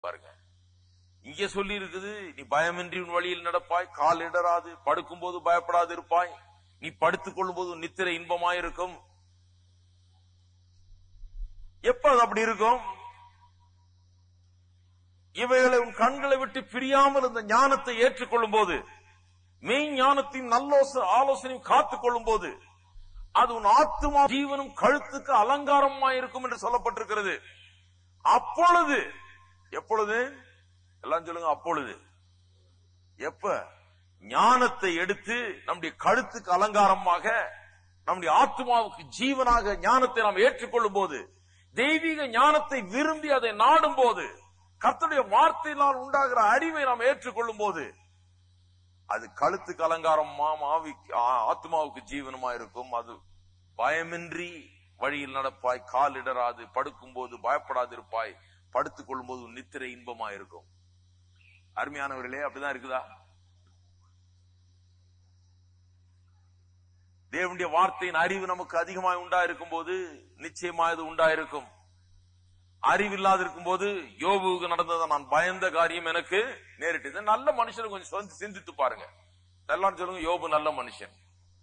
பாருங்க இங்க சொல்லி இருக்குது நீ பயமின்றி உன் வழியில் நடப்பாய் கால் இடராது படுக்கும்போது பயப்படாது இருப்பாய் நீ படுத்துக் கொள்ளும் போது உன் நித்திரை இன்பமாயிருக்கும் எப்ப அது அப்படி இருக்கும் இவைகளை உன் கண்களை விட்டு பிரியாமல் இந்த ஞானத்தை ஏற்றுக்கொள்ளும் போது மெய் ஞானத்தையும் நல்ல ஆலோசனையும் காத்துக் கொள்ளும் போது அது உன் ஆத்துமா ஜீவனும் கழுத்துக்கு அலங்காரமாய் இருக்கும் என்று சொல்லப்பட்டிருக்கிறது அப்பொழுது எப்பொழுது எல்லாம் சொல்லுங்க அப்பொழுது எப்ப ஞானத்தை எடுத்து நம்முடைய கழுத்துக்கு அலங்காரமாக நம்முடைய ஆத்மாவுக்கு ஜீவனாக ஞானத்தை நாம் ஏற்றுக்கொள்ளும் போது தெய்வீக ஞானத்தை விரும்பி அதை நாடும் போது கர்த்தருடைய வார்த்தையினால் உண்டாகிற அறிவை நாம் ஏற்றுக்கொள்ளும் போது அது கழுத்துக்கு அலங்காரம் மாம் ஆவி ஆ- ஆத்மாவுக்கு ஜீவனமா இருக்கும் அது பயமின்றி வழியில் நடப்பாய் கால் இடராது படுக்கும் போது பயப்படாது இருப்பாய் படுத்துக் கொள்ளும் போது உன் நித்திரை இன்பமா இருக்கும் அருமையானவர்களே அப்படிதான் இருக்குதா தேவனுடைய வார்த்தையின் அறிவு நமக்கு அதிகமாய் உண்டாயிருக்கும் போது நிச்சயமா இது உண்டாயிருக்கும் அறிவில்லாது இருக்கும் போது யோபுவுக்கு நடந்ததை நான் பயந்த காரியம் எனக்கு நேரிட்டது நல்ல மனுஷனை கொஞ்சம் சொந்த- சிந்தித்து பாருங்க எல்லாரும் சொல்லுங்க யோபு நல்ல மனுஷன்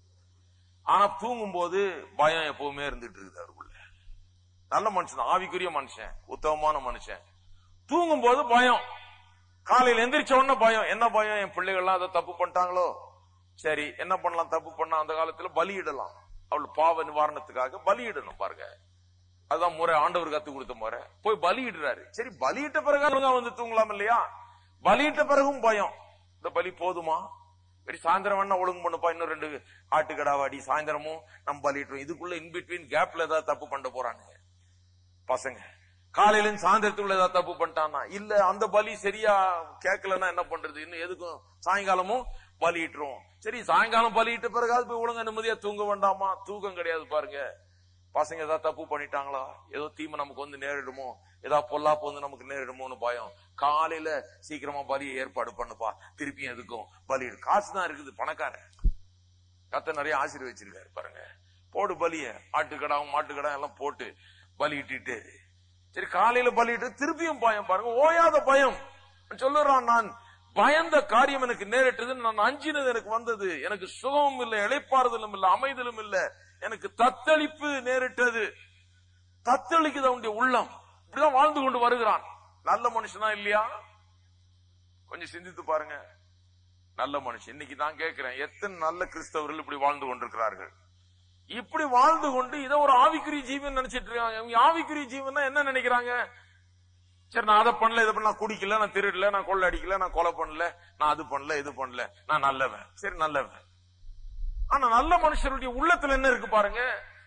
ஆனா தூங்கும் போது பயம் எப்பவுமே இருந்துட்டு இருக்குது அவருக்குள்ள நல்ல மனுஷன் தான், ஆவிக்குரிய மனுஷன் உத்தமமான மனுஷன் தூங்கும் போது பயம் காலையில எந்திரிச்ச உடனே பயம் என்ன பயம் என் பிள்ளைகள்லாம் அதை தப்பு பண்ணிட்டாங்களோ சரி என்ன பண்ணலாம் தப்பு பண்ணா அந்த காலத்துல பலியிடலாம் அவள் பாவ நிவாரணத்துக்காக பலியிடணும் பாருங்க அதுதான் முறை ஆண்டவர் கத்து கொடுத்த முறை போய் பலியிடுறாரு சரி பலியிட்ட பிறகு ஒழுங்கா வந்து தூங்கலாம் இல்லையா பலியிட்ட பிறகும் பயம் இந்த பலி போதுமா சரி சாயந்தரம் வேணா ஒழுங்கு பண்ணுப்பா இன்னும் ரெண்டு ஆட்டுக்கடாவாடி சாயந்தரமும் நம்ம பலியிட்டோம் இதுக்குள்ள இன் பிட்வீன் கேப்ல ஏதாவது தப்பு பண்ண போறானுங்க பசங்க காலையில இருந்து சாயந்தரத்துக்குள்ள ஏதாவது தப்பு பண்ணிட்டானா இல்ல அந்த பலி சரியா கேட்கலன்னா என்ன பண்றது இன்னும் எதுக்கும் சாயங்காலமும் பலியிட்டுரும் சரி சாயங்காலம் பலியிட்ட பிறகாவது போய் ஒழுங்கா நிம்மதியா தூங்க வேண்டாமா தூக்கம் கிடையாது பாருங்க பசங்க ஏதாவது தப்பு பண்ணிட்டாங்களா ஏதோ தீமை நமக்கு வந்து நேரிடுமோ ஏதாவது பொல்லாப்பு வந்து நமக்கு நேரிடுமோன்னு பயம் காலையில சீக்கிரமா பலியை ஏற்பாடு பண்ணுப்பா திருப்பியும் எதுக்கும் பலியிடு காசு தான் இருக்குது பணக்காரன் கத்த நிறைய ஆசீர்வச்சிருக்காரு பாருங்க போடு பலிய ஆட்டுக்கடாவும் மாட்டுக்கடா எல்லாம் போட்டு பலியிட்டு சரி காலையில பலியிட்டு திருப்பியும் பயம் பாருங்க ஓயாத பயம் சொல்லுறான் நான் பயந்த காரியம் எனக்கு நேரிட்டது நான் அஞ்சினது எனக்கு வந்தது எனக்கு சுகமும் இல்லை இளைப்பாறுதலும் இல்லை அமைதலும் இல்லை எனக்கு தத்தளிப்பு நேரிட்டது தத்தளிக்குது அவனுடைய உள்ளம் இப்படிதான் வாழ்ந்து கொண்டு வருகிறான் நல்ல மனுஷனா இல்லையா கொஞ்சம் சிந்தித்து பாருங்க நல்ல மனுஷன் இன்னைக்கு நான் கேட்கிறேன் எத்தனை நல்ல கிறிஸ்தவர்கள் இப்படி வாழ்ந்து கொண்டிருக்கிறார்கள் இப்படி வாழ்ந்து கொண்டு இதை ஒரு ஆவிக்குரிய ஜீவன் நினைச்சிட்டு இருக்காங்க இவங்க ஆவிக்குரிய ஜீவன் என்ன நினைக்கிறாங்க சரி நான் அதை பண்ணல இதை பண்ணல நான் குடிக்கல நான் திருடல நான் கொள்ள அடிக்கல நான் கொலை பண்ணல நான் அது பண்ணல இது பண்ணல நான் நல்லவன் சரி நல்லவன் ஆனா நல்ல மனுஷருடைய உள்ளத்துல என்ன இருக்கு பாருங்க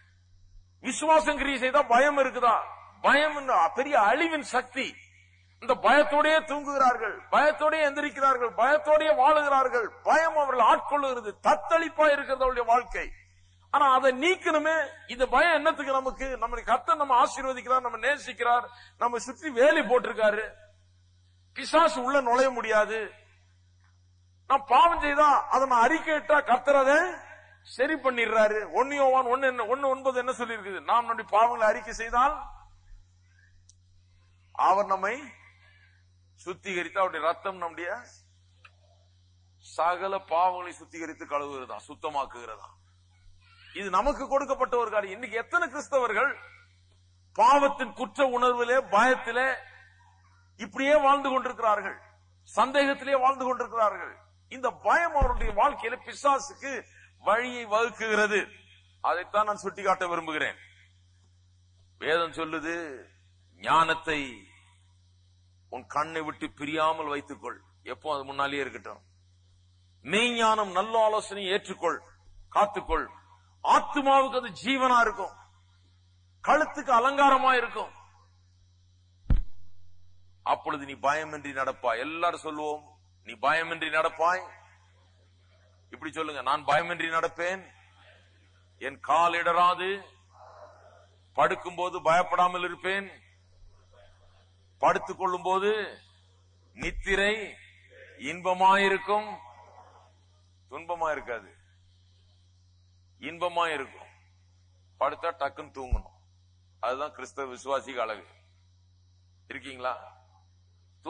விசுவாசம் கிரியை செய்தா பயம் இருக்குதா பயம் என்ன? பெரிய அழிவின் சக்தி இந்த பயத்தோடயே தூங்குகிறார்கள் பயத்தோடயே எந்திரிக்கிறார்கள் பயத்தோடயே வாழுகிறார்கள் பயம் அவர்கள் ஆட்கொள்ளுகிறது தத்தளிப்பா இருக்கிறது அவருடைய வாழ்க்கை ஆனா அதை நீக்கணுமே இந்த பயம் என்னத்துக்கு நமக்கு நம்ம கர்த்தர் நம்ம ஆசீர்வதிக்கிறார் நம்ம நேசிக்கிறார் நம்ம சுற்றி வேலி போட்டிருக்காரு பிசாசு உள்ள நுழைய முடியாது நான் பாவம் செய்தா அதை நான் அறிக்கையிட்டா கர்த்தர் அதை சரி பண்ணிடுறாரு ஒன்னு யோவான் ஒன்னு என்ன ஒன்னு ஒன்பது என்ன சொல்லி இருக்குது நாம் நம்முடைய பாவங்களை அறிக்கை செய்தால் அவர் நம்மை சுத்திகரித்து அவருடைய ரத்தம் நம்முடைய சகல பாவங்களை சுத்திகரித்து கழுவுகிறதா சுத்தமாக்குகிறதா இது நமக்கு கொடுக்கப்பட்ட ஒரு காரியம் இன்னைக்கு எத்தனை கிறிஸ்தவர்கள் பாவத்தின் குற்ற உணர்விலே பயத்திலே இப்படியே வாழ்ந்து கொண்டிருக்கிறார்கள் சந்தேகத்திலே வாழ்ந்து கொண்டிருக்கிறார்கள் இந்த பயம் அவருடைய வாழ்க்கையில பிசாசுக்கு வழியை வகுக்குகிறது அதைத்தான் நான் சுட்டிக்காட்ட விரும்புகிறேன் வேதம் சொல்லுது ஞானத்தை உன் கண்ணை விட்டு பிரியாமல் வைத்துக்கொள் எப்போ அது முன்னாலேயே இருக்கட்டும் மெய்ஞானம் நல்ல ஆலோசனை ஏற்றுக்கொள் காத்துக்கொள் ஆத்மாவுக்கு அது ஜீவனா இருக்கும் கழுத்துக்கு அலங்காரமா இருக்கும் அப்பொழுது நீ பயமின்றி நடப்பாய் எல்லாரும் சொல்லுவோம் நீ பயமின்றி நடப்பாய் இப்படி சொல்லுங்க நான் பயமின்றி நடப்பேன் என் கால் இடராது படுக்கும்போது பயப்படாமல் இருப்பேன் படுத்துக் கொள்ளும் போது நித்திரை இன்பமாயிருக்கும் துன்பமா இருக்காது இன்பமா இருக்கும் படுத்தா டக்குன்னு தூங்கணும் அதுதான் கிறிஸ்தவ விசுவாசிக்கு அழகு இருக்கீங்களா